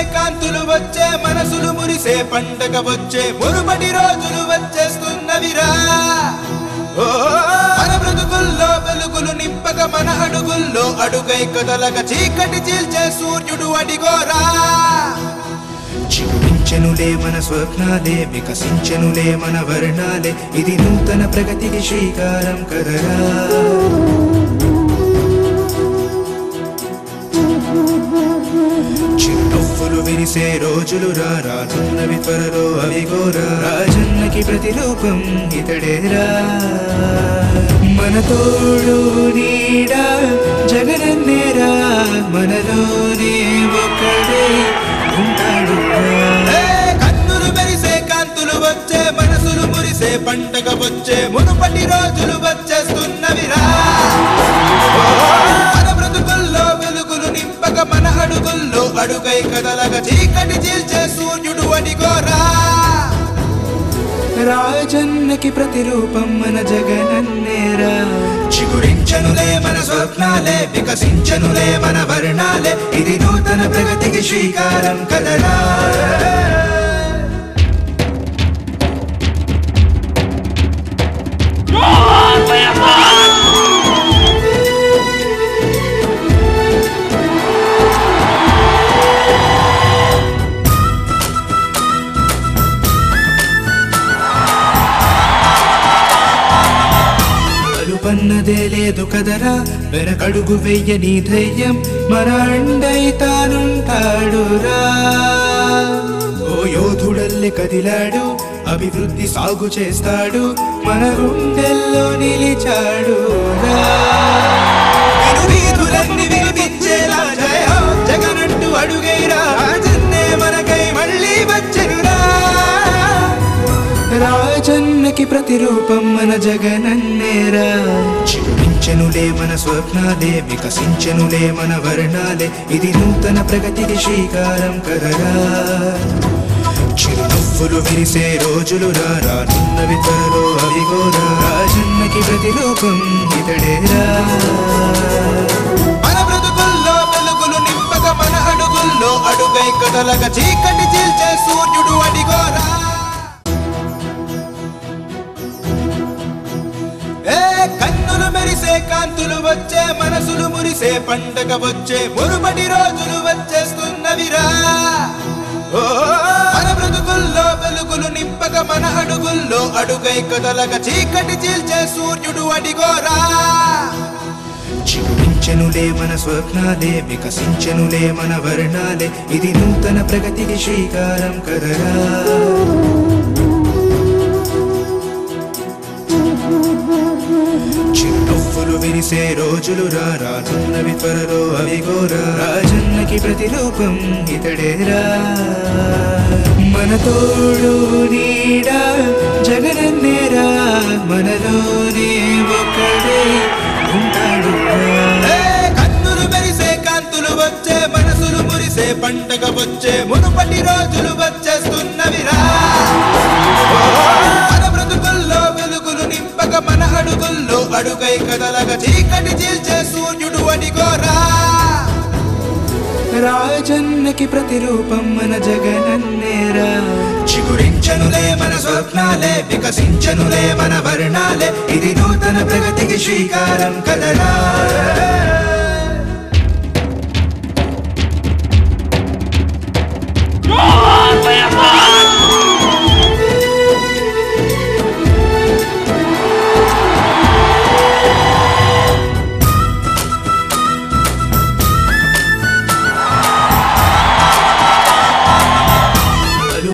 కాంతులు వచ్చే మనసులు మురిసే పండగ వచ్చే మురుపటి రోజులు వచ్చేస్తున్నవిరా ఓ మన బ్రతుకుల్లో వెలుగులు నింపక మన అడుగుల్లో అడుగై కదలక చీకటి చీల్చే సూర్యుడు అడిగోరా చిగురించెనులే మన స్వప్నాలే వికసించెనులే మన వర్ణాలే ఇది నూతన ప్రగతికి శ్రీకారం కదరా చిరునవ్వులు విరిసే రోజులు రా రానున్నవి త్వరలో అవి గోరా రాజన్నకి ప్రతిరూపం ఇతడేరా మన తోడు నీడా జగనన్నేరా మనలోనే ఒక్కడే ఉంటాడు కన్నులు మెరిసే కాంతులు వచ్చే మనసులు మురిసే పంటగ వచ్చే మునుపటి రోజులు వచ్చేస్తున్నవిరా మన బ్రతుకుల్లో వెలుగులు నింపక మన అడుగుల్లో అడుగై కదలగ చీకటి చీల్చే సూర్యుడు అడిగోరా రాజన్నకి ప్రతిరూపం మన జగనన్నేరా చిగురించనులే మన స్వప్నాలే వికసించనులే మన వర్ణాలే ఇది నూతన ప్రగతికి శ్రీకారం కదరా అలుపన్నదే లేదు కదరా వెనకడుగు వెయ్యని ధైర్యం మన అండై తానుంటాడురా ఓ యోధుడల్లె కదిలాడు అభివృద్ధి సాగు చేస్తాడు మన గుండెల్లో నిలిచాడు వీధులన్నీ వినిపించేలా జయ హో, జగనంటూ అడుగైరా రాజన్నే మనకై మళ్ళీ వచ్చెనురా రాజన్నకి ప్రతిరూపం మన జగనన్నేరా చిగురించెనులే మన స్వప్నాలే వికసించెనులే మన వర్ణాలే ఇది నూతన ప్రగతికి శ్రీకారం కదరా చిరునవ్వులు విరిసే రోజులు రా రానున్నవి త్వరలో అవి గోరా రాజన్నకి ప్రతిరూపం ఇతడేరా మన బ్రతుకుల్లో వెలుగులు నింపక మన అడుగుల్లో అడుగై కదలక చీకటి చీల్చే సూర్యుడు అడిగోరా ఏ కన్నులు మెరిసే కాంతులు వచ్చే మనసులు మురిసే పండగ వచ్చే మురుపటి రోజులు వచ్చేస్తున్నవిరా ఓ మన బ్రతుకుల్లో వెలుగులు నింపక మన అడుగుల్లో అడుగై కదలక చీకటి చీల్చే సూర్యుడు అడిగోరా చిగురించెనులే మన స్వప్నాలే వికసించెనులే మన వర్ణాలే ఇది నూతన ప్రగతికి శ్రీకారం కదరా చిరునవ్వులు విరిసే రోజులు రా రానున్నవి త్వరలో అవి గోరా రాజన్నకి ప్రతిరూపం ఇతడేరా మన తోడు నీడా జగనన్నేరా మనలోనే ఒక్కడే ఉంటాడు కన్నులు మెరిసే కాంతులు వచ్చే మనసులు మురిసే పంటగ వచ్చే మునుపటి రోజులు వచ్చేస్తున్నవిరా మన బ్రతుకుల్లో వెలుగులు నింపక మన అడుగుల్లో అడుగై కదలగ చీకటి చీల్చే సూర్యుడు అడిగోరా రాజన్నకి ప్రతిరూపం మన జగనన్నేరా చిగురించనులే మన స్వప్నాలే వికసించనులే మన వర్ణాలే ఇది నూతన ప్రగతికి శ్రీకారం కదరా